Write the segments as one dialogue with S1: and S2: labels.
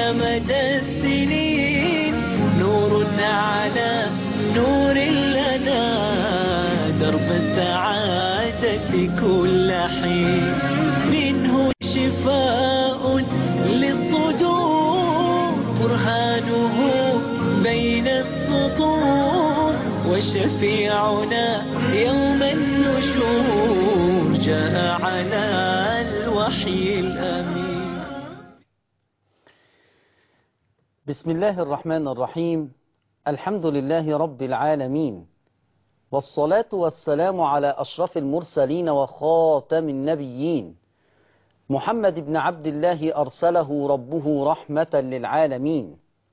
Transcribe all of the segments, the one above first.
S1: مدى السنين نور على نور لنا درب السعادة كل حين منه شفاء للصدور برهانه بين السطور وشفيعنا يوم النشور جاء على الوحي الأمين
S2: بسم الله الرحمن الرحيم الحمد لله رب العالمين والصلاة والسلام على أشرف المرسلين وخاتم النبيين محمد بن عبد الله أرسله ربه رحمة للعالمين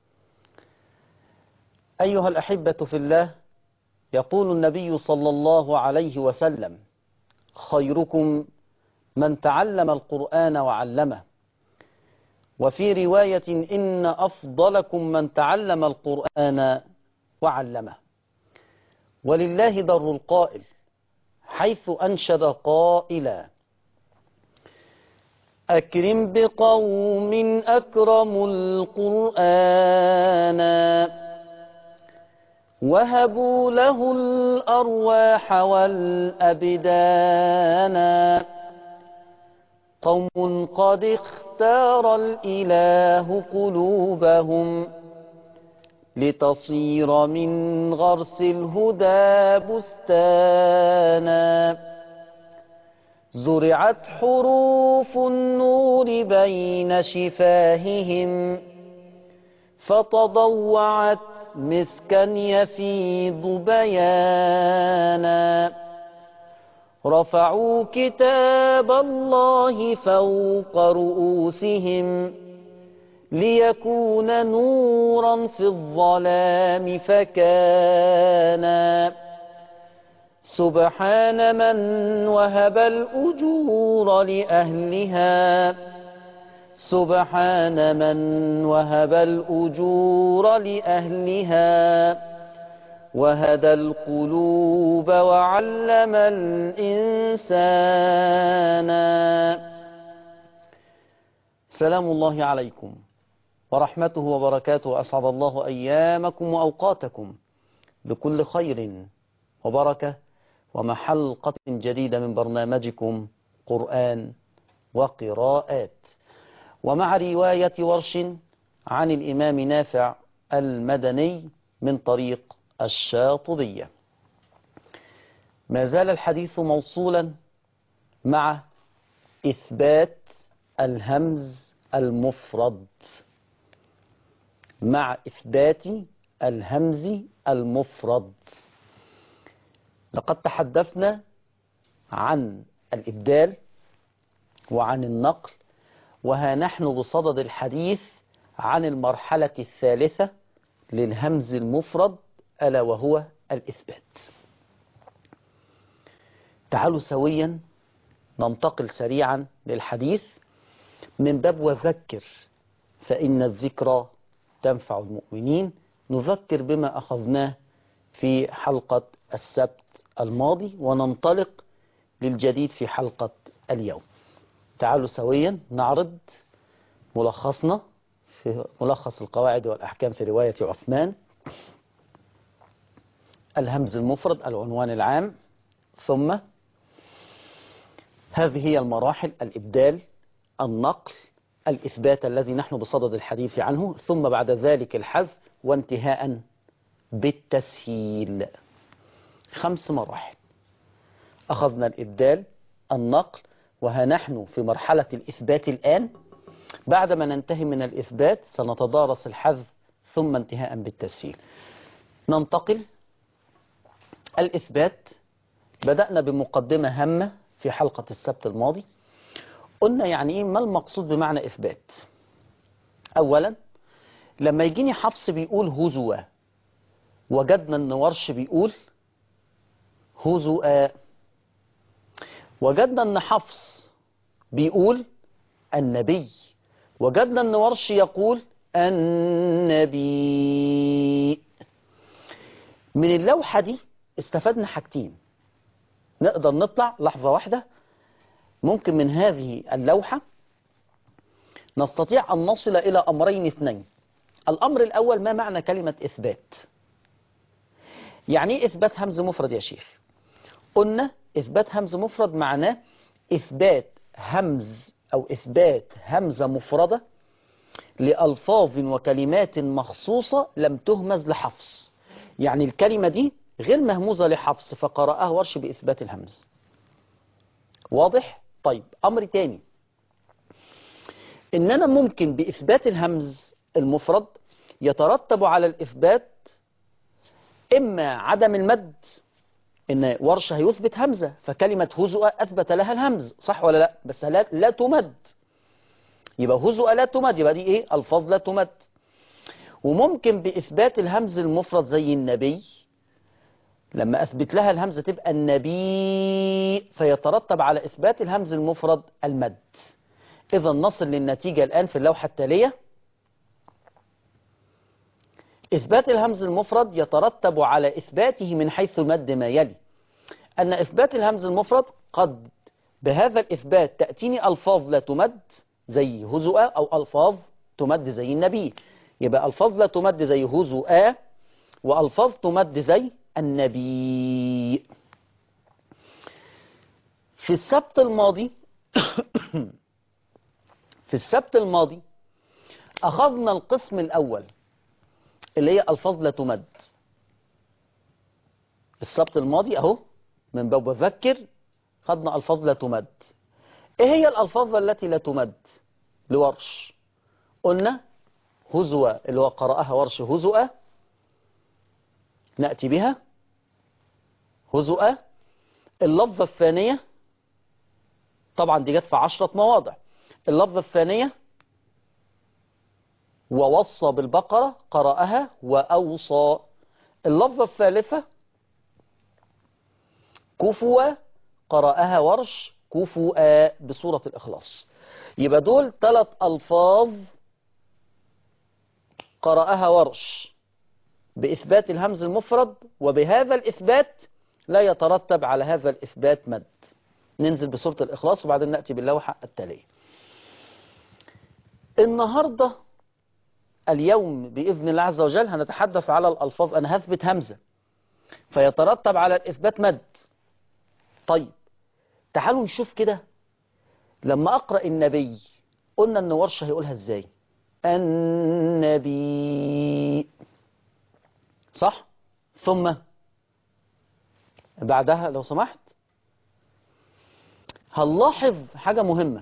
S2: أيها الأحبة في الله يقول النبي صلى الله عليه وسلم خيركم من تعلم القرآن وعلمه وفي رواية إن أفضلكم من تعلم القرآن وعلمه ولله در القائل حيث أنشد قائلا أكرم بقوم أكرموا القرآن وهبوا له الأرواح والأبدان قوم قد اختار الإله قلوبهم لتصير من غرس الهدى بستانا زرعت حروف النور بين شفاههم فتضوعت مسكا يفيض بيانا رفعوا كتاب الله فوق رؤوسهم ليكون نورا في الظلام فكان سبحان من وهب الأجور لأهلها سبحان من وهب الأجور لأهلها وهدى القلوب وعلم الإنسان سلام الله عليكم ورحمته وبركاته أسعد الله أيامكم وأوقاتكم بكل خير وبركة ومحلقة جديدة من برنامجكم قرآن وقراءات ومع رواية ورش عن الإمام نافع المدني من طريق الشاطبية ما زال الحديث موصولا مع إثبات الهمز المفرد مع إثبات الهمز المفرد لقد تحدثنا عن الإبدال وعن النقل وها نحن بصدد الحديث عن المرحلة الثالثة للهمز المفرد ألا وهو الإثبات تعالوا سويا ننتقل سريعا للحديث من باب وذكر فإن الذكرى تنفع المؤمنين نذكر بما أخذناه في حلقة السبت الماضي وننطلق للجديد في حلقة اليوم تعالوا سويا نعرض ملخصنا في ملخص القواعد والأحكام في رواية عثمان الهمز المفرد العنوان العام ثم هذه هي المراحل الإبدال النقل الإثبات الذي نحن بصدد الحديث عنه ثم بعد ذلك الحذف وانتهاء بالتسهيل خمس مراحل أخذنا الإبدال النقل وها نحن في مرحلة الإثبات الآن بعدما ننتهي من الإثبات سنتدارس الحذف ثم انتهاء بالتسهيل ننتقل الإثبات بدأنا بمقدمة هامة في حلقة السبت الماضي قلنا يعني إيه ما المقصود بمعنى إثبات أولا لما يجيني حفص بيقول هزوا وجدنا أن ورش بيقول هزوا وجدنا أن حفص بيقول النبي وجدنا أن ورش يقول النبي من اللوحة دي استفدنا حاجتين نقدر نطلع لحظة واحدة ممكن من هذه اللوحة نستطيع أن نصل إلى أمرين اثنين الأمر الأول ما معنى كلمة إثبات يعني إيه إثبات همز مفرد يا شيخ قلنا إثبات همز مفرد معناه إثبات همز أو إثبات همزة مفردة لألفاظ وكلمات مخصوصة لم تهمز لحفص يعني الكلمة دي غير مهموزة لحفص فقرأها ورش بإثبات الهمز واضح؟ طيب أمر تاني إن أنا ممكن بإثبات الهمز المفرد يترتب على الإثبات إما عدم المد إن ورش هيثبت همزة فكلمة هزؤ أثبت لها الهمز صح ولا لا بس لا, لا تمد يبقى هزؤ لا تمد يبقى دي إيه الفاظ لا تمد وممكن بإثبات الهمز المفرد زي النبي لما أثبت لها الهمزة تبقى النبي فيترتب على إثبات الهمز المفرد المد إذا نصل للنتيجة الآن في اللوحة التالية إثبات الهمز المفرد يترتب على إثباته من حيث المد ما يلي أن إثبات الهمز المفرد قد بهذا الإثبات تأتيني ألفاظ لا تمد زي هزؤ أو ألفاظ تمد زي النبي يبقى ألفاظ لا تمد زي هزؤ وألفاظ تمد زي النبي في السبت الماضي في السبت الماضي أخذنا القسم الأول اللي هي ألفاظ لا تمد السبت الماضي أهو من باب وذكر خدنا ألفاظ لا تمد إيه هي الألفاظ التي لا تمد لورش قلنا هزوة اللي هو قرأها ورش هزوة نأتي بها هزوة اللفظة الثانية طبعا دي جت في عشرة مواضع اللفظة الثانية ووصى بالبقرة قرأها وأوصى اللفظة الثالثة كفوا قرأها ورش كفوا بسورة الإخلاص يبقى دول ثلاث ألفاظ قرأها ورش بإثبات الهمز المفرد وبهذا الإثبات لا يترتب على هذا الإثبات مد ننزل بسورة الإخلاص وبعدين نأتي باللوحة التالية النهاردة اليوم بإذن الله عز وجل هنتحدث على الألفاظ أنا هثبت همزة فيترتب على الإثبات مد طيب تعالوا نشوف كده لما أقرأ النبي قلنا أن ورشة هيقولها إزاي النبي صح ثم بعدها لو سمحت هنلاحظ حاجة مهمة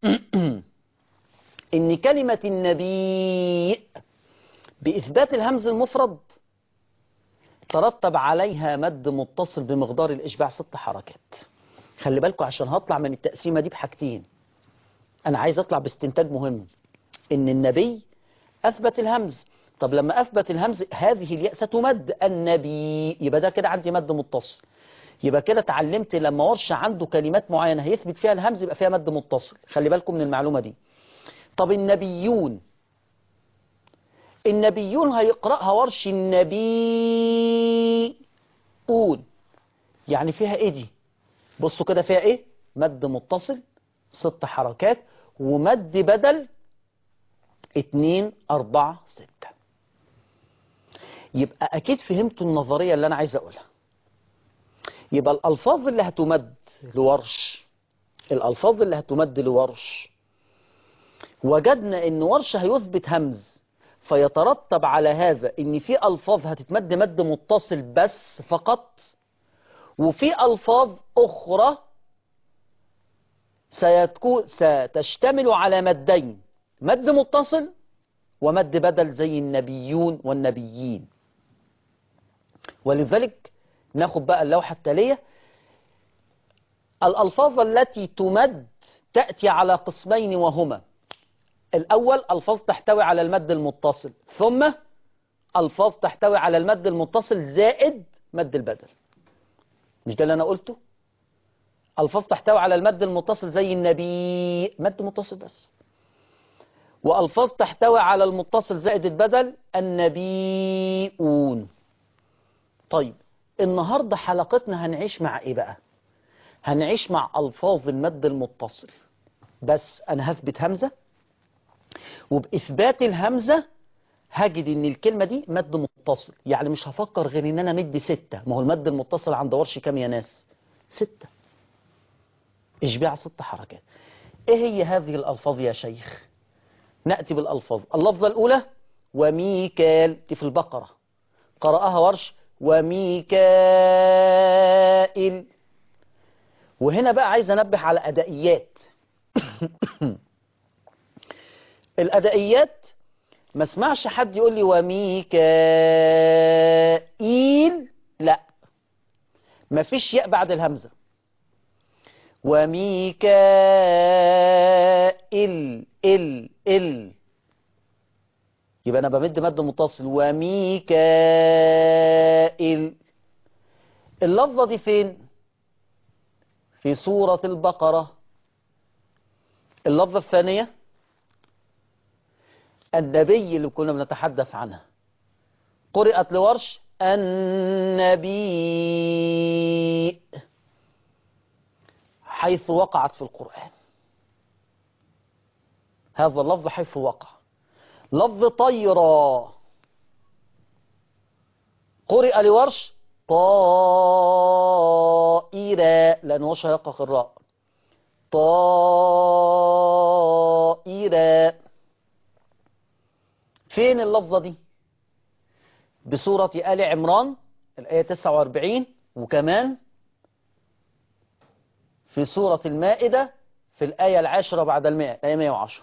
S2: ان كلمة النبي بإثبات الهمز المفرد ترتب عليها مد متصل بمقدار الإشباع ست حركات خلي بالكم عشان هطلع من التقسيمة دي بحاجتين أنا عايز أطلع باستنتاج مهم إن النبي أثبت الهمز طب لما أثبت الهمز هذه الياء ستمد النبي يبقى ده كده عندي مد متصل يبقى كده اتعلمت لما ورش عنده كلمات معينة هيثبت فيها الهمز يبقى فيها مد متصل خلي بالكم من المعلومة دي طب النبيون النبيون هيقرأها ورش النبيون يعني فيها ايه دي بصوا كده فيها ايه مد متصل ست حركات ومد بدل اتنين اربعة ستة يبقى اكيد فهمتوا النظرية اللي انا عايز اقولها يبقى الالفاظ اللي هتمد لورش الالفاظ اللي هتمد لورش وجدنا ان ورش هيثبت همز فيترتب على هذا ان في الفاظ هتتمد مد متصل بس فقط وفي الفاظ اخرى سيتكون ستشتمل على مدين مد متصل ومد بدل زي النبيون والنبيين ولذلك ناخد بقى اللوحة التالية الألفاظ التي تمد تأتي على قسمين وهما الأول ألفاظ تحتوي على المد المتصل ثم ألفاظ تحتوي على المد المتصل زائد مد البدل مش ده اللي أنا قلته ألفاظ تحتوي على المد المتصل زي النبي مد متصل بس وألفاظ تحتوي على المتصل زائد البدل النبيون طيب النهاردة حلقتنا هنعيش مع إيه بقى هنعيش مع ألفاظ المد المتصل بس أنا هثبت همزة وبإثبات الهمزة هجد ان الكلمة دي مد متصل يعني مش هفكر غير ان انا مد ستة ما هو المد المتصل عند ورش كام يا ناس ستة اشباع ست حركات ايه هي هذه الالفاظ يا شيخ نأتي بالالفاظ اللفظة الاولى وميكال دي في البقرة قرأها ورش وميكائيل وهنا بقى عايز انبه على ادائيات الادائيات ما اسمعش حد يقول لي وميكائيل لا ما فيش ياء بعد الهمزة وميكائيل ال ال يبقى انا بمد مد متصل وميكائيل اللفظة دي فين في سورة البقرة اللفظة الثانية النبي اللي كنا بنتحدث عنها قرأت لورش النبي حيث وقعت في القرآن هذا اللفظ حيث وقع لفظ طيرة قرئ لورش طائرة لأنه وش يقق الراء طائرة فين اللفظة دي بسورة آل عمران الآية 49 وكمان في سورة المائدة في الآية العاشرة بعد المائة الآية 110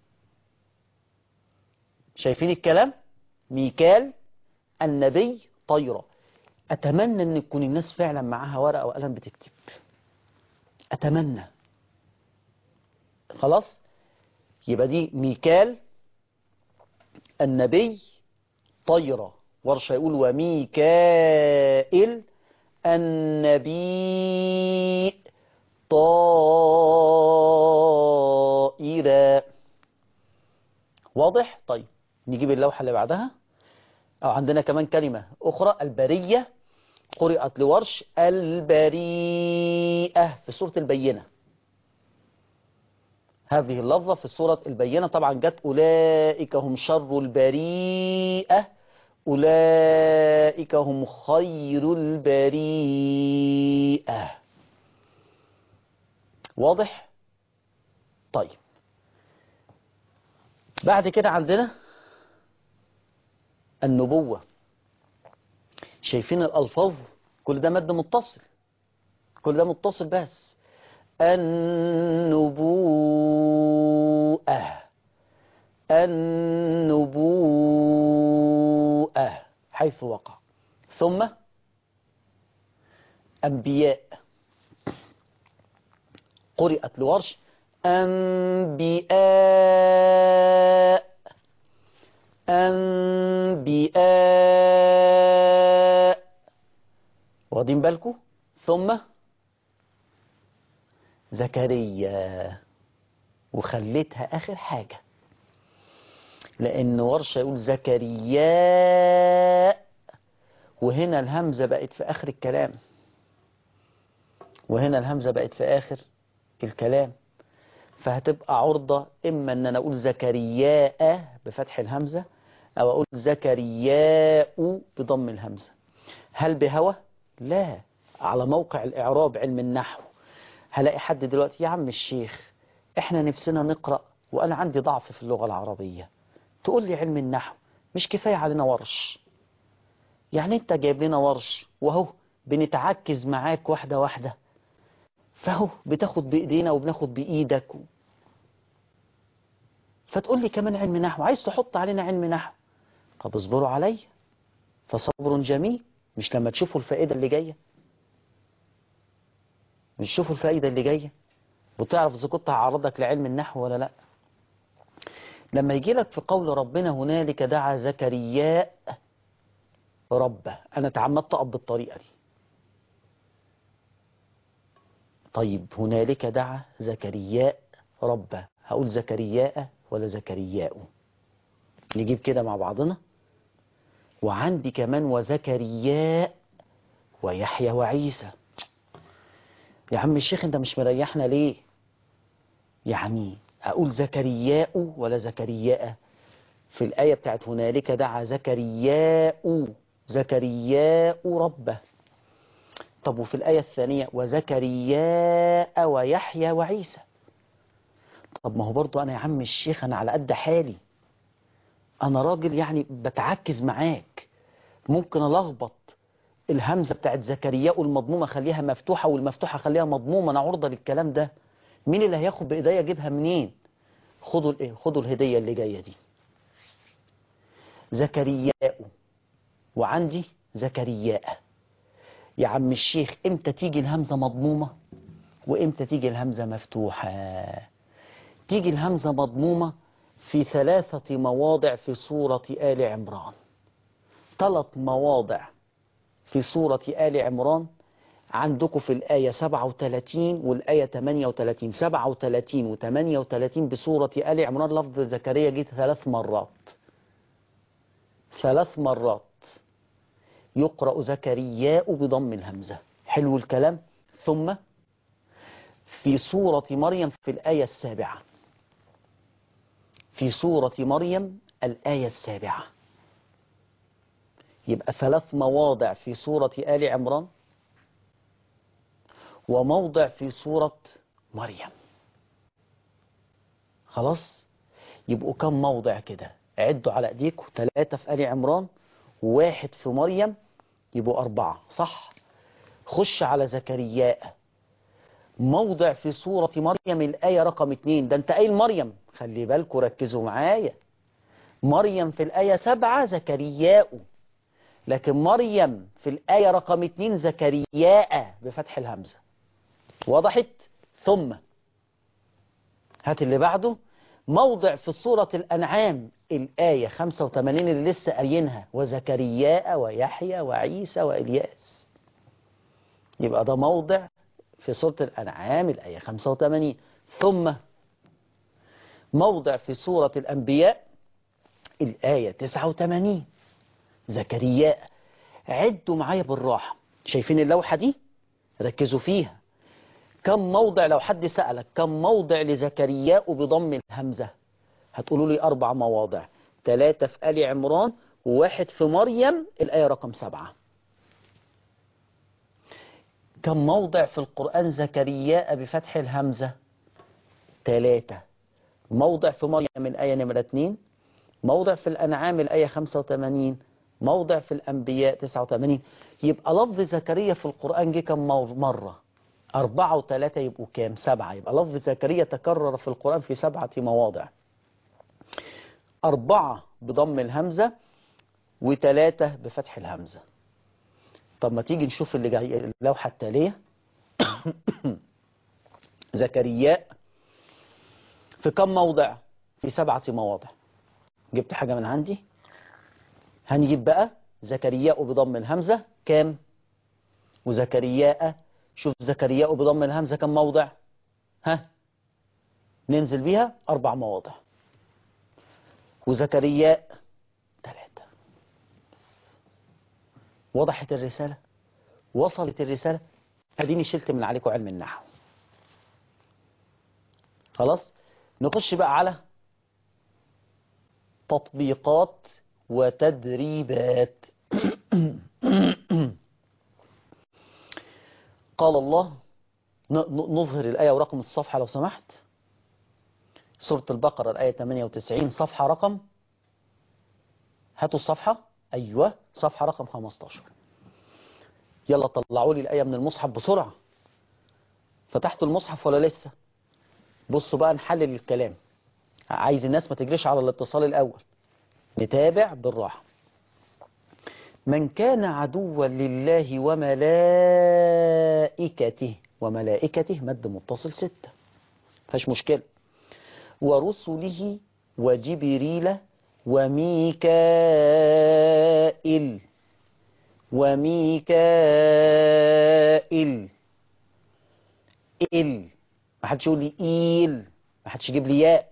S2: شايفين الكلام ميكال النبي طيرة أتمنى أن يكون الناس فعلا معاها ورقة وقلم بتكتب أتمنى خلاص يبقى دي ميكال النبي طيرة ورشة يقول وميكائيل النبي طائرة واضح طيب نجيب اللوحة اللي بعدها أو عندنا كمان كلمة أخرى البرية قرأت لورش البريئة في سورة البينة هذه اللفظة في سورة البينة طبعا جت أولئك هم شر البريئة أولئك هم خير البريئة واضح؟ طيب بعد كده عندنا النبوة شايفين الألفاظ كل ده مد متصل كل ده متصل بس النبوءة النبوءة حيث وقع ثم أنبياء قرأت لورش أنبياء أنبياء واخدين بالكم ثم زكريا وخليتها آخر حاجة لأن ورشة يقول زكريا وهنا الهمزة بقت في آخر الكلام وهنا الهمزة بقت في آخر الكلام فهتبقى عرضة إما أن أنا أقول زكرياء بفتح الهمزة أو أقول زكرياء بضم الهمزة هل بهوى؟ لا على موقع الإعراب علم النحو هلاقي حد دلوقتي يا عم الشيخ احنا نفسنا نقرأ وأنا عندي ضعف في اللغة العربية تقول لي علم النحو مش كفاية علينا ورش يعني انت جايب لنا ورش وهو بنتعكز معاك واحدة واحدة فهو بتاخد بإيدينا وبناخد بإيدك و... فتقول لي كمان علم نحو عايز تحط علينا علم نحو طب اصبروا علي فصبر جميل مش لما تشوفوا الفائدة اللي جاية مش تشوفوا الفائدة اللي جاية وتعرف إذا كنت هعرضك لعلم النحو ولا لا لما يجي لك في قول ربنا هنالك دعا زكرياء ربه أنا تعمدت أقف بالطريقة دي طيب هنالك دعا زكرياء ربه هقول زكرياء ولا زكرياء نجيب كده مع بعضنا وعندي كمان وزكرياء ويحيى وعيسى يا عم الشيخ انت مش مريحنا ليه يعني أقول زكرياء ولا زكرياء في الآية بتاعت هنالك دعا زكرياء زكرياء ربه طب وفي الآية الثانية وزكرياء ويحيى وعيسى طب ما هو برضو أنا يا عم الشيخ أنا على قد حالي أنا راجل يعني بتعكز معاك ممكن ألخبط الهمزة بتاعت زكرياء المضمومة خليها مفتوحة والمفتوحة خليها مضمومة أنا عرضة للكلام ده مين اللي هياخد بإيديا أجيبها منين خدوا الإيه خدوا الهدية اللي جاية دي زكرياء وعندي زكرياء يا عم الشيخ امتى تيجي الهمزة مضمومة وامتى تيجي الهمزة مفتوحة تيجي الهمزة مضمومة في ثلاثة مواضع في سورة آل عمران ثلاث مواضع في سورة آل عمران عندكم في الآية 37 والآية 38 37 و 38 بسورة آل عمران لفظ زكريا جيت ثلاث مرات ثلاث مرات يقرأ زكرياء بضم الهمزة حلو الكلام ثم في سورة مريم في الآية السابعة في سورة مريم الآية السابعة يبقى ثلاث مواضع في سورة آل عمران وموضع في سورة مريم خلاص يبقوا كم موضع كده عدوا على ايديكم ثلاثة في آل عمران وواحد في مريم يبقوا أربعة صح خش على زكرياء موضع في سورة مريم الآية رقم اتنين ده انت قايل مريم خلي بالكم ركزوا معايا مريم في الآية سبعة زكرياء لكن مريم في الآية رقم اتنين زكرياء بفتح الهمزة وضحت ثم هات اللي بعده موضع في سورة الأنعام الآية 85 اللي لسه قايلينها وزكرياء ويحيى وعيسى وإلياس يبقى ده موضع في سورة الأنعام الآية 85 ثم موضع في سورة الأنبياء الآية 89 زكرياء عدوا معايا بالراحة شايفين اللوحة دي ركزوا فيها كم موضع لو حد سألك كم موضع لزكرياء بضم الهمزة هتقولوا لي أربع مواضع ثلاثة في آل عمران وواحد في مريم الآية رقم سبعة كم موضع في القرآن زكرياء بفتح الهمزة ثلاثة موضع في مريم الآية نمرة 2 موضع في الأنعام الآية 85 موضع في الأنبياء 89 يبقى لفظ زكريا في القرآن جه كم مرة أربعة وثلاثة يبقوا كام سبعة يبقى لفظ زكريا تكرر في القرآن في سبعة مواضع أربعة بضم الهمزة وثلاثة بفتح الهمزة طب ما تيجي نشوف اللي جاي اللوحة التالية زكرياء في كم موضع في سبعة مواضع جبت حاجة من عندي هنجيب بقى زكرياء بضم الهمزة كام وزكرياء شوف زكرياء بضم الهمزة كم موضع ها ننزل بيها أربع مواضع وزكرياء ثلاثة وضحت الرسالة وصلت الرسالة اديني شلت من عليكم علم النحو خلاص نخش بقى على تطبيقات وتدريبات قال الله نظهر الآية ورقم الصفحة لو سمحت سورة البقرة الآية 98 صفحة رقم هاتوا الصفحة أيوة صفحة رقم 15 يلا طلعوا لي الآية من المصحف بسرعة فتحتوا المصحف ولا لسه بصوا بقى نحلل الكلام عايز الناس ما تجريش على الاتصال الأول نتابع بالراحة من كان عدوا لله وملائكته وملائكته مد متصل ستة فاش مشكلة ورسله وجبريل وميكائيل وميكائيل إل ما حدش يقول لي إيل ما حدش يجيب لي ياء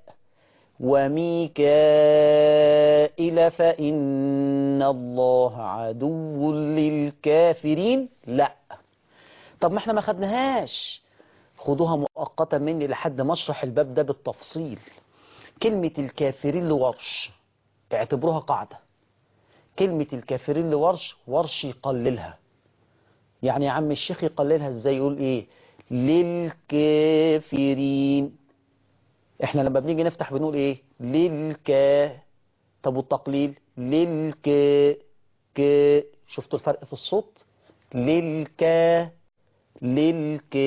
S2: وميكائيل فإن الله عدو للكافرين لا طب ما احنا ما خدناهاش خدوها مؤقتا مني لحد ما اشرح الباب ده بالتفصيل كلمة الكافرين لورش اعتبروها قاعدة كلمة الكافرين لورش ورش يقللها يعني يا عم الشيخ يقللها ازاي يقول ايه للكافرين احنا لما بنيجي نفتح بنقول ايه للكا طب والتقليل للك ك شفتوا الفرق في الصوت للكا للك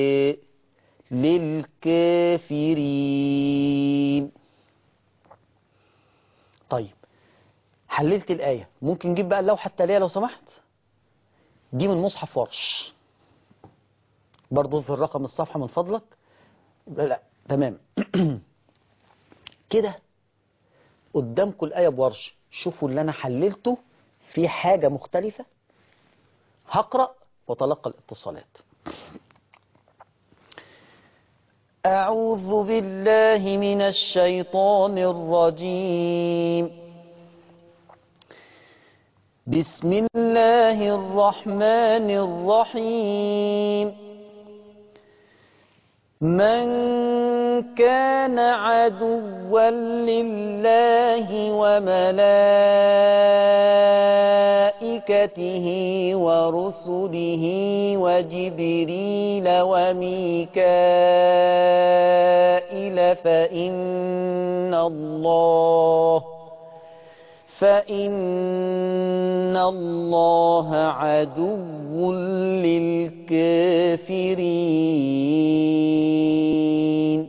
S2: للكافرين طيب حللت الآية ممكن نجيب بقى اللوحة التالية لو سمحت دي من مصحف ورش برضو اظهر رقم الصفحة من فضلك لا, لا. تمام كده قدامكم الآية بورش شوفوا اللي أنا حللته في حاجة مختلفة هقرأ وتلقى الاتصالات أعوذ بالله من الشيطان الرجيم بسم الله الرحمن الرحيم من كان عدوا لله وملائكته ورسله وجبريل وميكائيل فإن الله فإن الله عدو للكافرين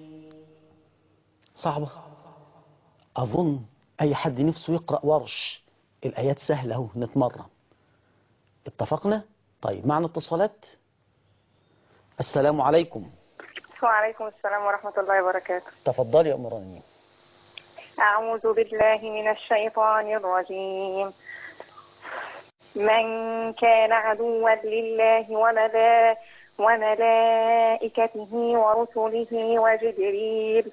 S2: صعبة أظن أي حد نفسه يقرأ ورش الآيات سهلة اهو نتمرن اتفقنا؟ طيب معنا اتصالات السلام عليكم
S3: وعليكم السلام ورحمة الله وبركاته
S2: تفضلي يا أم رنين
S3: أعوذ بالله من الشيطان الرجيم من كان عدوا لله وملا وملائكته ورسله وجبريل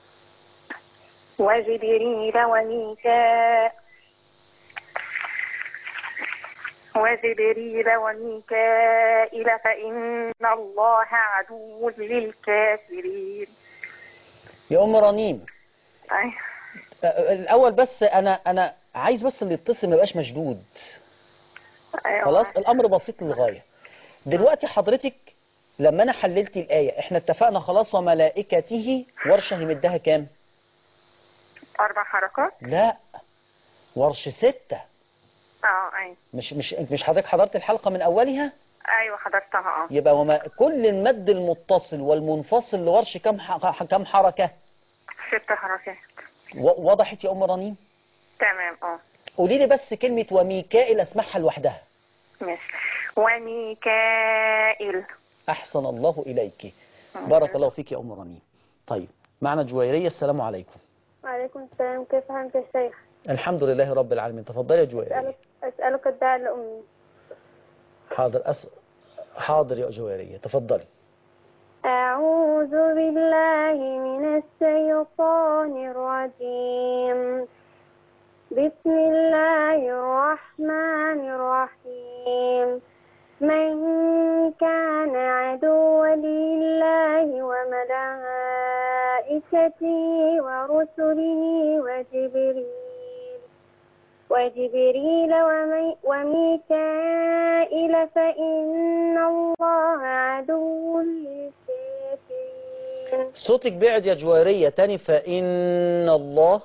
S3: وجبريل وميكاء وجبريل وميكائيل فإن الله عدو للكافرين
S2: يا أم رنين
S3: أي.
S2: الأول بس أنا أنا عايز بس اللي يتصل ما يبقاش مشدود
S3: أيوة.
S2: خلاص الأمر بسيط للغاية دلوقتي حضرتك لما أنا حللت الآية إحنا اتفقنا خلاص وملائكته ورشة يمدها كام؟
S3: أربع حركات
S2: لا ورش ستة
S3: اه أي
S2: مش مش مش حضرتك حضرت الحلقة من أولها
S3: أيوة حضرتها اه
S2: يبقى وما كل المد المتصل والمنفصل لورش كم ح- كم حركة
S3: ست حركات
S2: و- وضحت يا أم رنين
S3: تمام اه
S2: قولي لي بس كلمة وميكائيل اسمعها لوحدها
S3: ماشي وميكائيل
S2: أحسن الله إليك بارك الله فيك يا أم رنين طيب معنا جويرية السلام عليكم
S4: وعليكم السلام كيف حالك يا شيخ؟
S2: الحمد لله رب العالمين تفضلي يا جويرية
S4: أسألك أسألك الدعاء لأمي
S2: حاضر أس... حاضر يا جويرية تفضلي
S4: أعوذ بالله من الشيطان الرجيم بسم الله الرحمن الرحيم من كان عدوا لله وملائكته ورسله وجبريل وجبريل ومي وميكائيل فإن الله عدو للكافرين
S2: صوتك بعد يا جويرية تاني فإن الله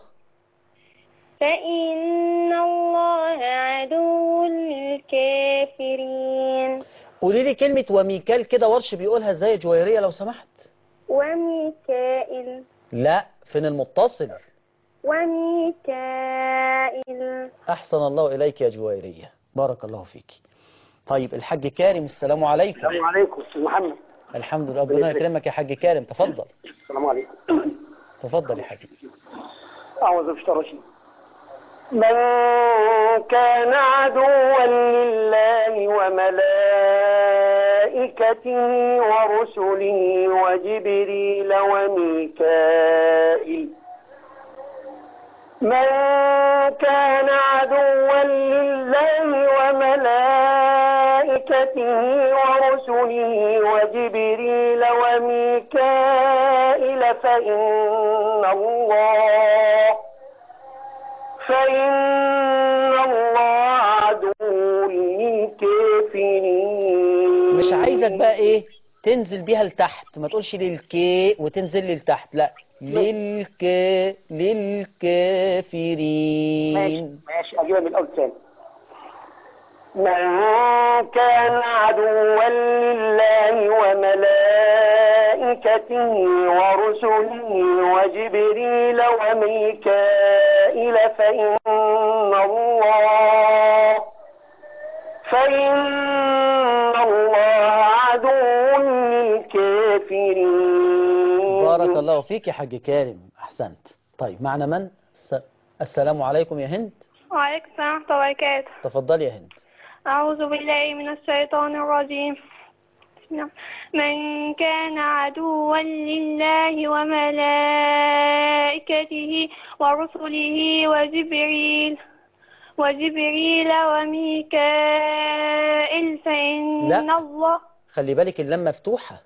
S4: فإن الله عدو للكافرين
S2: قولي لي كلمة وميكال كده ورش بيقولها ازاي يا جويرية لو سمحت
S4: وميكائيل
S2: لا فين المتصل
S4: وميكائيل
S2: أحسن الله إليك يا جويرية بارك الله فيك طيب الحاج كارم السلام عليكم
S5: السلام عليكم استاذ محمد
S2: الحمد لله ربنا يكرمك يا حاج كارم تفضل
S5: السلام عليكم
S2: تفضل يا حاج
S5: اعوذ بالله الرجيم من كان عدوا لله وملائكته ورسله وجبريل وميكائيل من كان عدوا لله وملائكته ورسله وجبريل وميكائيل وميكائيل فإن الله فإن الله عدو للكافرين
S2: مش عايزك بقى ايه تنزل بيها لتحت ما تقولش للكي وتنزل لي لتحت لا للك للكافرين
S5: ماشي ماشي اجيبها من الاول تاني من كان عدوا لله وملائكته ورسله وجبريل وميكائيل فإن الله فإن الله عدو للكافرين
S2: بارك الله فيك يا حاج كارم احسنت طيب معنا من الس- السلام عليكم يا هند
S4: وعليكم السلام ورحمة الله وبركاته
S2: تفضلي يا هند
S4: أعوذ بالله من الشيطان الرجيم بسم الله. من كان عدوا لله وملائكته ورسله وجبريل وجبريل وميكائيل فإن
S2: لا.
S4: الله
S2: خلي بالك اللام مفتوحة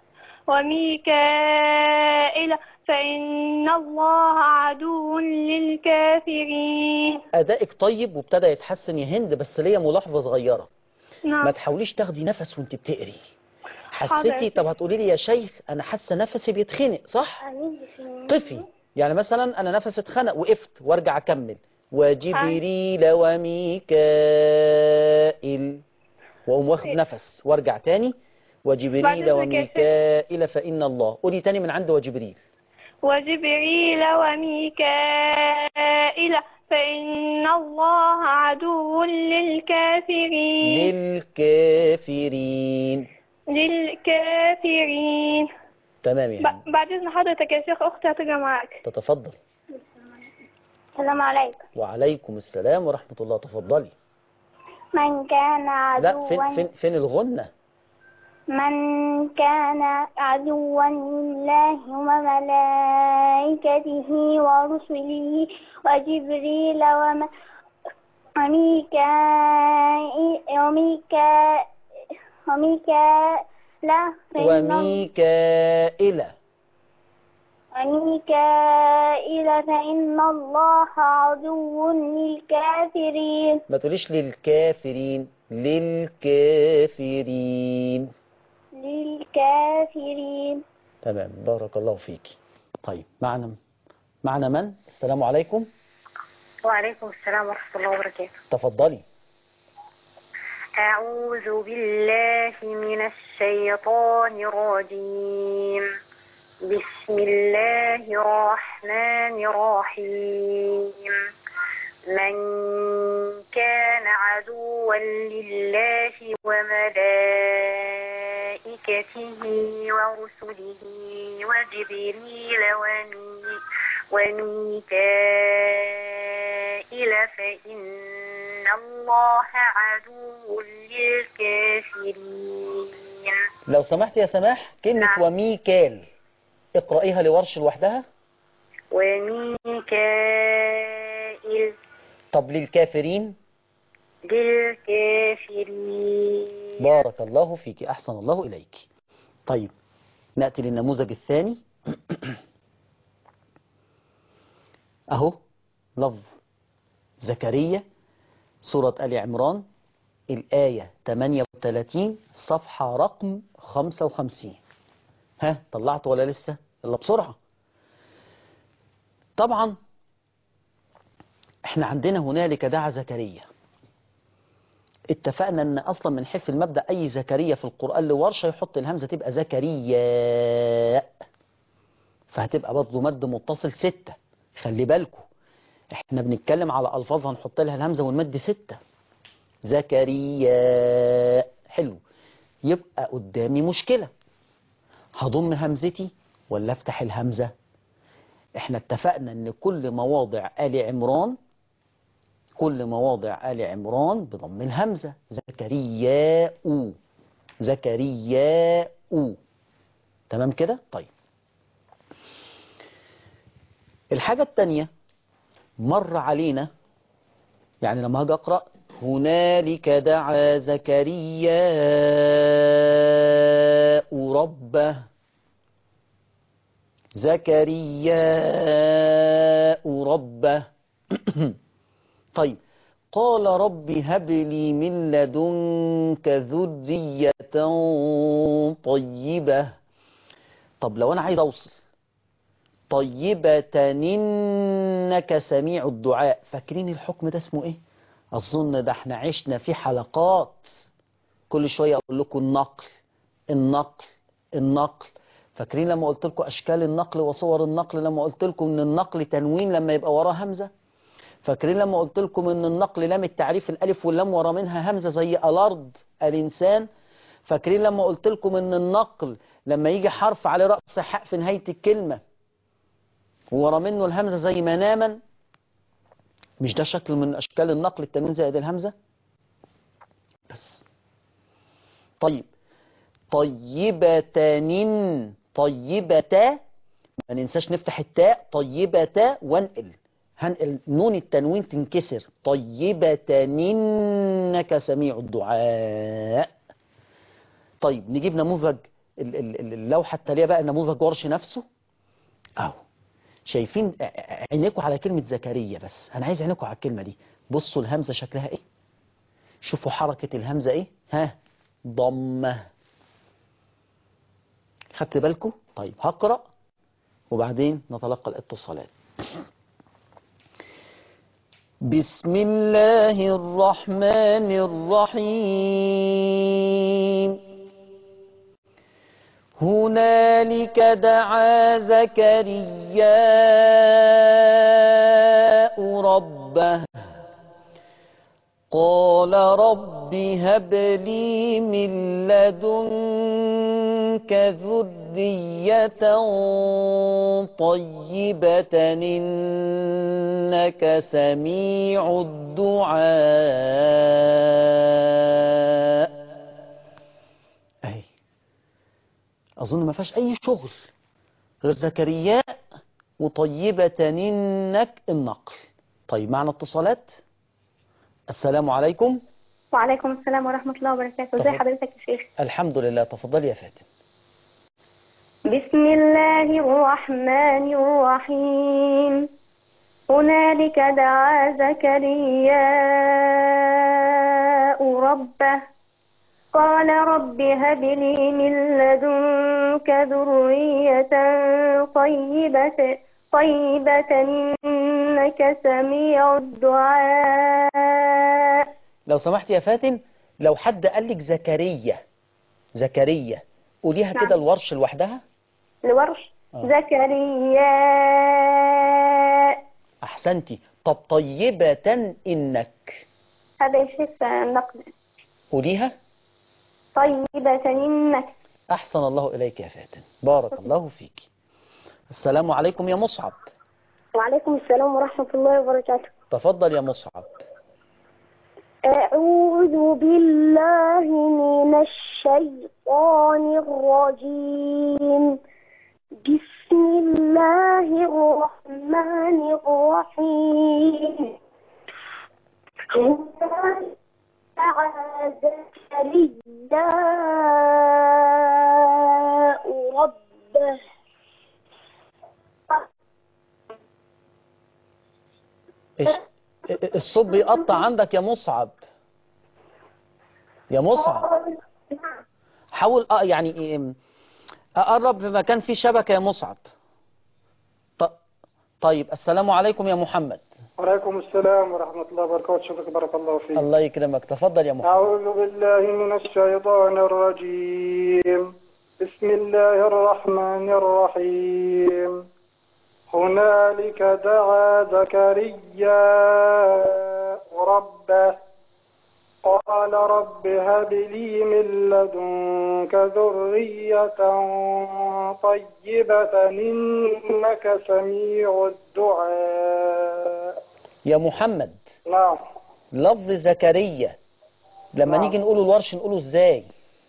S4: وميكائيل فإن الله عدو للكافرين
S2: أدائك طيب وابتدى يتحسن يا هند بس ليا ملاحظة صغيرة
S4: نعم
S2: ما تحاوليش تاخدي نفس وانت بتقري
S4: حاضر.
S2: حسيتي طب هتقولي لي يا شيخ انا حاسه نفسي بيتخنق صح قفي يعني مثلا انا نفسي اتخنق وقفت وارجع اكمل وجبريل وميكائيل واقوم واخد نفس وارجع تاني وجبريل
S4: بعد إذنك يا
S2: وميكائيل فإن الله قولي تاني من عند وجبريل
S4: وجبريل وميكائيل فإن الله عدو للكافرين
S2: للكافرين
S4: للكافرين
S2: تمام يا هند
S4: ب- بعد إذن حضرتك يا شيخ أختي هتيجي معاك
S2: تتفضل
S4: السلام عليكم
S2: وعليكم السلام ورحمة الله تفضلي
S4: من كان
S2: لا فين فين فين الغنة
S4: من كان عدوا لله وملائكته ورسله وجبريل وم- وميكائيل وميكا وميكائيل فإن
S2: وميكائيل
S4: وميكائيل فإن الله عدو للكافرين
S2: ما تقوليش للكافرين للكافرين
S4: للكافرين
S2: تمام بارك الله فيك طيب معنا معنا من السلام عليكم
S3: وعليكم السلام ورحمة الله وبركاته
S2: تفضلي
S3: أعوذ بالله من الشيطان الرجيم بسم الله الرحمن الرحيم من كان عدوا لله وملائكته ورسله وجبريل ومي وميكائيل فإن الله عدو للكافرين
S2: لو سمحت يا سماح كلمة
S3: نعم.
S2: وميكال اقرأيها لورش لوحدها
S3: وميكائيل
S2: طب للكافرين
S3: للكافرين
S2: بارك الله فيك أحسن الله إليك طيب نأتي للنموذج الثاني أهو لفظ زكريا سورة آل عمران الآية 38 صفحة رقم 55 ها طلعت ولا لسه يلا بسرعة طبعا احنا عندنا هنالك دعا زكريا اتفقنا ان اصلا من حيث المبدا اي زكريا في القران لورشه يحط الهمزه تبقى زكريا فهتبقى برضه مد متصل ستة خلي بالكم احنا بنتكلم على الفاظ هنحط لها الهمزه والمد ستة زكريا حلو يبقى قدامي مشكله هضم همزتي ولا افتح الهمزه احنا اتفقنا ان كل مواضع ال عمران كل مواضع آل عمران بضم الهمزة زكرياء زكرياء تمام كده طيب الحاجة التانية مر علينا يعني لما هاجي أقرأ هنالك دعا زكرياء ربه زكرياء ربه طيب قال رب هب لي من لدنك ذرية طيبة طب لو أنا عايز أوصل طيبة إنك سميع الدعاء فاكرين الحكم ده اسمه إيه؟ أظن ده احنا عشنا في حلقات كل شوية أقول لكم النقل النقل النقل فاكرين لما قلت لكم أشكال النقل وصور النقل لما قلت لكم إن النقل تنوين لما يبقى وراه همزة فاكرين لما قلت لكم إن النقل لام التعريف الألف واللام ورا منها همزة زي الأرض الإنسان فاكرين لما قلت لكم إن النقل لما يجي حرف على رأس حق في نهاية الكلمة ورا منه الهمزة زي مناما مش ده شكل من أشكال النقل التنوين زائد الهمزة بس طيب طيبة طيبة ما ننساش نفتح التاء طيبة وانقل هنقل نون التنوين تنكسر طيبة إنك سميع الدعاء طيب نجيب نموذج ال- ال- ال- اللوحة التالية بقى نموذج ورش نفسه اهو شايفين عينيكوا على كلمة زكريا بس أنا عايز عينيكوا على الكلمة دي بصوا الهمزة شكلها إيه شوفوا حركة الهمزة إيه ها ضمة خدت بالكم طيب هقرأ وبعدين نتلقى الاتصالات بسم الله الرحمن الرحيم هنالك دعا زكرياء ربه قال رب هب لي من لدنك ذرية طيبة إنك سميع الدعاء أي أظن ما فيهاش أي شغل غير زكرياء وطيبة إنك النقل طيب معنا اتصالات السلام عليكم
S4: وعليكم السلام ورحمة الله وبركاته ازي
S2: تفضل.
S4: حضرتك يا شيخ
S2: الحمد لله تفضل يا فاتن
S4: بسم الله الرحمن الرحيم هنالك دعا زكرياء ربه قال رب هب لي من لدنك ذرية طيبة طيبة إنك سميع الدعاء
S2: لو سمحت يا فاتن لو حد قال لك زكريا زكريا قوليها
S4: نعم.
S2: كده الورش لوحدها
S4: الورش
S2: آه.
S4: زكرياء
S2: احسنتي طب طيبة انك
S4: هذا يا شيخ نقل
S2: قوليها
S4: طيبة إنك
S2: احسن الله اليك يا فاتن بارك الله فيك السلام عليكم يا مصعب
S4: وعليكم السلام ورحمة الله وبركاته
S2: تفضل يا مصعب
S4: أعوذ بالله من الشيطان الرجيم بسم الله الرحمن الرحيم زكرياء ربه
S2: إيش- الصوت بيقطع عندك يا مصعب يا مصعب حاول اه يعني إيه، اقرب في مكان فيه شبكة يا مصعب ط- طيب السلام عليكم يا محمد
S5: وعليكم السلام ورحمة الله وبركاته شكرك بارك الله فيك
S2: الله يكرمك تفضل يا محمد
S5: أعوذ بالله من الشيطان الرجيم بسم الله الرحمن الرحيم هنالك دعا زكرياء ربه قال رب هب لي من لدنك ذرية طيبة إنك سميع الدعاء
S2: يا محمد
S5: نعم
S2: لفظ زكريا لما
S5: نعم.
S2: نيجي نقوله الورش نقوله ازاي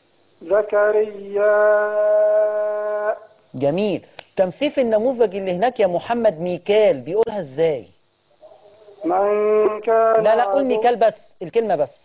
S5: زكريا
S2: جميل كان في في النموذج اللي هناك يا محمد ميكال بيقولها ازاي
S5: من كان
S2: لا لا قول
S5: عدو-
S2: ميكال بس الكلمة بس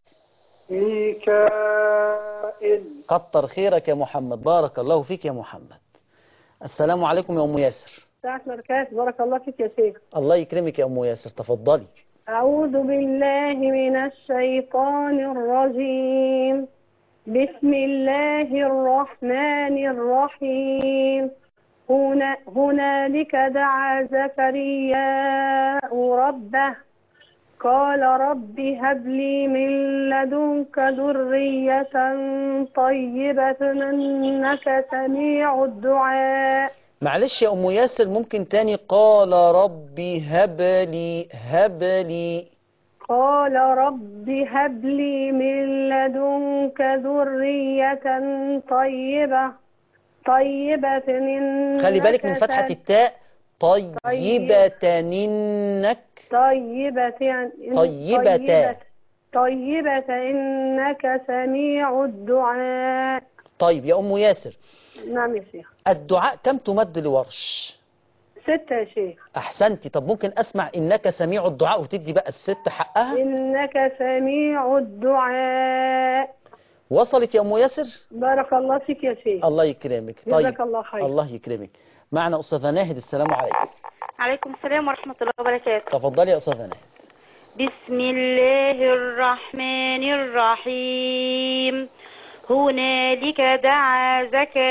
S5: ميكائيل
S2: كتر خيرك يا محمد بارك الله فيك يا محمد السلام عليكم يا أم ياسر
S6: ساعة مركات بارك الله فيك يا شيخ
S2: الله يكرمك يا أم ياسر تفضلي
S6: أعوذ بالله من الشيطان الرجيم بسم الله الرحمن الرحيم هنا هنالك دعا زكرياء ربه قال رب هب لي من لدنك ذرية طيبة إنك سميع الدعاء
S2: معلش يا أم ياسر ممكن تاني قال ربي هب لي هب لي
S6: قال رب هب لي من لدنك ذرية طيبة طيبة إنك
S2: خلي بالك من فتحة
S6: س-
S2: التاء طيبة إنك
S6: طيبة
S2: طيبة.
S6: طيبة طيبة إنك سميع الدعاء
S2: طيب يا أم ياسر
S6: نعم يا شيخ
S2: الدعاء كم تمد لورش
S6: ستة يا شيخ
S2: أحسنتي طب ممكن أسمع إنك سميع الدعاء وتدي بقى الست حقها
S6: إنك سميع الدعاء
S2: وصلت يا أم ياسر
S6: بارك الله فيك يا شيخ
S2: الله يكرمك
S6: جزاك
S2: طيب
S6: الله خير
S2: الله يكرمك معنا أستاذة ناهد السلام عليكم
S3: عليكم السلام ورحمة الله وبركاته
S2: تفضلي يا أستاذة ناهد
S3: بسم الله الرحمن الرحيم هنالك دعا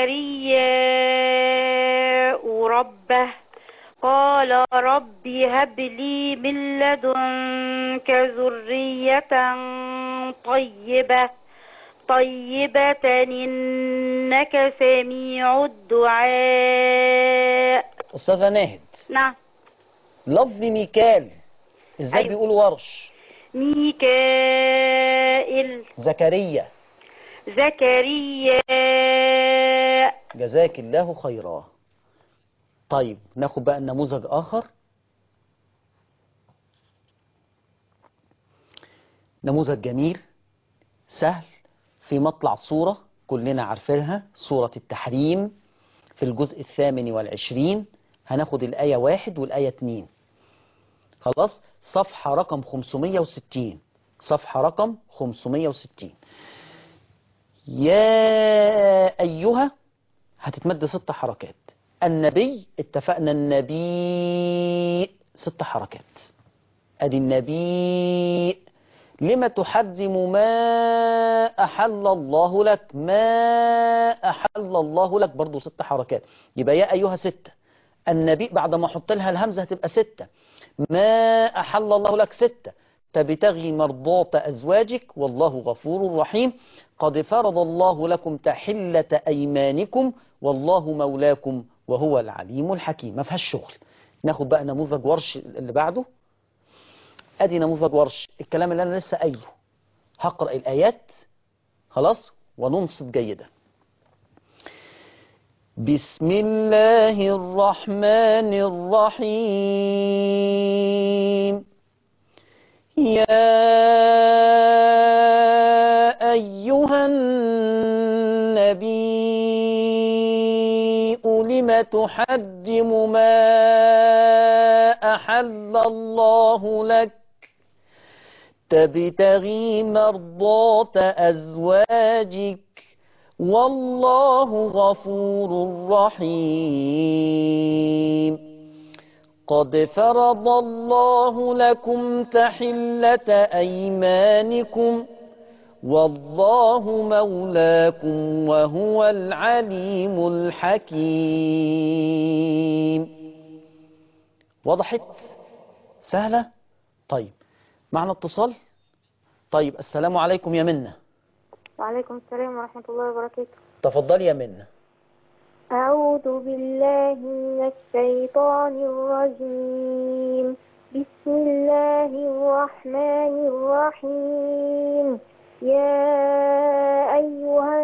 S3: زكرياء ربه قال رب هب لي من لدنك ذرية طيبة طيبة إنك سميع الدعاء
S2: أستاذة ناهد
S3: نعم
S2: لفظ ميكال إزاي
S3: أيوة.
S2: بيقول ورش
S3: ميكائيل
S2: زكريا
S3: زكريا
S2: جزاك الله خيرا طيب ناخد بقى النموذج آخر نموذج جميل سهل في مطلع صورة كلنا عارفينها صورة التحريم في الجزء الثامن والعشرين هناخد الآية واحد والآية اتنين خلاص صفحة رقم 560 صفحة رقم 560 يا أيها هتتمد ست حركات النبي اتفقنا النبي ست حركات ادي النبي لما تحرم ما أحل الله لك ما أحل الله لك برضو ست حركات يبقى يا أيها ستة النبي بعد ما أحط لها الهمزة هتبقى ستة ما أحل الله لك ستة تبتغي مرضاة أزواجك والله غفور رحيم قد فرض الله لكم تحلة أيمانكم والله مولاكم وهو العليم الحكيم ما فيهاش شغل ناخد بقى نموذج ورش اللي بعده ادي نموذج ورش الكلام اللي انا لسه قايله هقرا الايات خلاص وننصت جيدا بسم الله الرحمن الرحيم يا أيها النبي لم تحرم ما أحل الله لك تبتغي مرضاة أزواجك والله غفور رحيم قد فرض الله لكم تحلة أيمانكم والله مولاكم وهو العليم الحكيم وضحت سهلة طيب معنا اتصال طيب السلام عليكم يا منة
S3: وعليكم السلام ورحمة الله وبركاته
S2: تفضلي يا منة
S3: أعوذ بالله من الشيطان الرجيم بسم الله الرحمن الرحيم يا أيها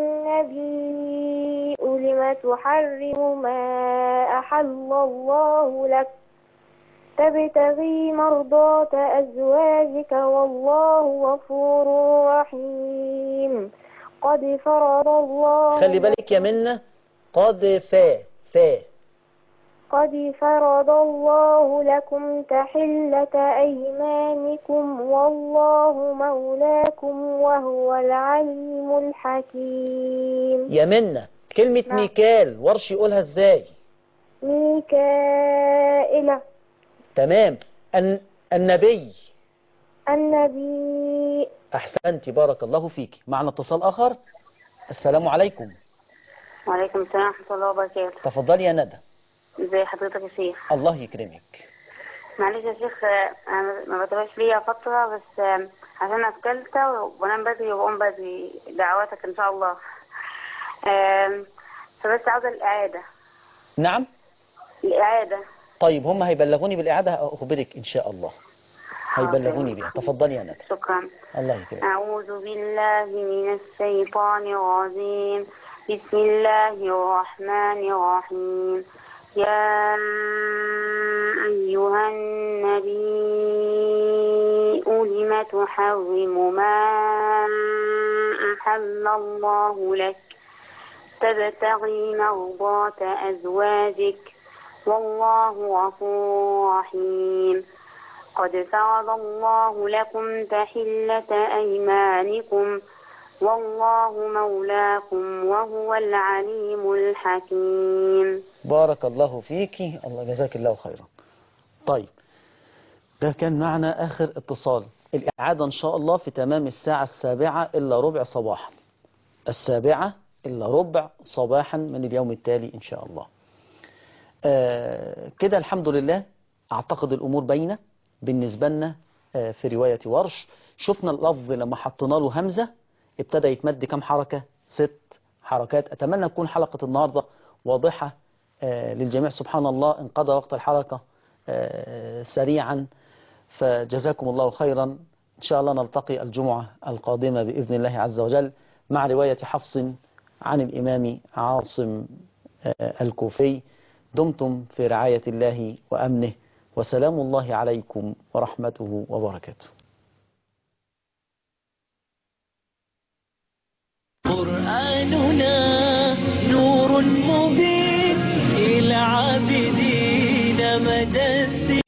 S3: النبي لم تحرم ما أحل الله لك تبتغي مرضاة أزواجك والله غفور رحيم قد فرض الله
S2: خلي بالك يا منة قد فا فا
S3: قد فرض الله لكم تحلة أيمانكم والله مولاكم وهو العليم الحكيم
S2: يا منة كلمة
S3: نعم.
S2: ميكال ورش يقولها ازاي
S3: ميكائيل
S2: تمام الن- النبي
S3: النبي
S2: أحسنتي بارك الله فيك معنا اتصال آخر السلام عليكم
S7: وعليكم السلام ورحمة الله وبركاته
S2: تفضلي يا ندى
S7: ازي حضرتك يا شيخ
S2: الله يكرمك
S7: معلش يا شيخ آه، انا ما بتابعش ليا فترة بس آه، عشان انا في تالتة وبنام بدري وبقوم بدري دعواتك ان شاء الله آم، فبس عاوزة الإعادة
S2: نعم
S7: الإعادة
S2: طيب هم هيبلغوني بالإعادة أخبرك إن شاء الله هيبلغوني بها تفضلي يا ندى
S7: شكرا
S2: الله يكرمك
S7: أعوذ بالله من الشيطان الرجيم بسم الله الرحمن الرحيم يا أيها النبي لم تحرم ما أحل الله لك تبتغي مرضات أزواجك والله غفور رحيم قد فرض الله لكم تحلة أيمانكم والله مولاكم وهو العليم الحكيم
S2: بارك الله فيكي الله جزاك الله خيرا طيب ده كان معنا آخر اتصال الإعادة إن شاء الله في تمام الساعة السابعة إلا ربع صباحا السابعة إلا ربع صباحا من اليوم التالي إن شاء الله آه كده الحمد لله أعتقد الأمور باينة بالنسبة لنا آه في رواية ورش شفنا اللفظ لما حطينا له همزة ابتدى يتمد كم حركة ست حركات أتمنى تكون حلقة النهاردة واضحة آه للجميع سبحان الله انقضى وقت الحلقة آه سريعا فجزاكم الله خيرا إن شاء الله نلتقي الجمعة القادمة بإذن الله عز وجل مع رواية حفص عن الإمام عاصم آه الكوفي دمتم في رعاية الله وأمنه وسلام الله عليكم ورحمته وبركاته
S1: قرآننا نور مبين للعابدين مدى السنين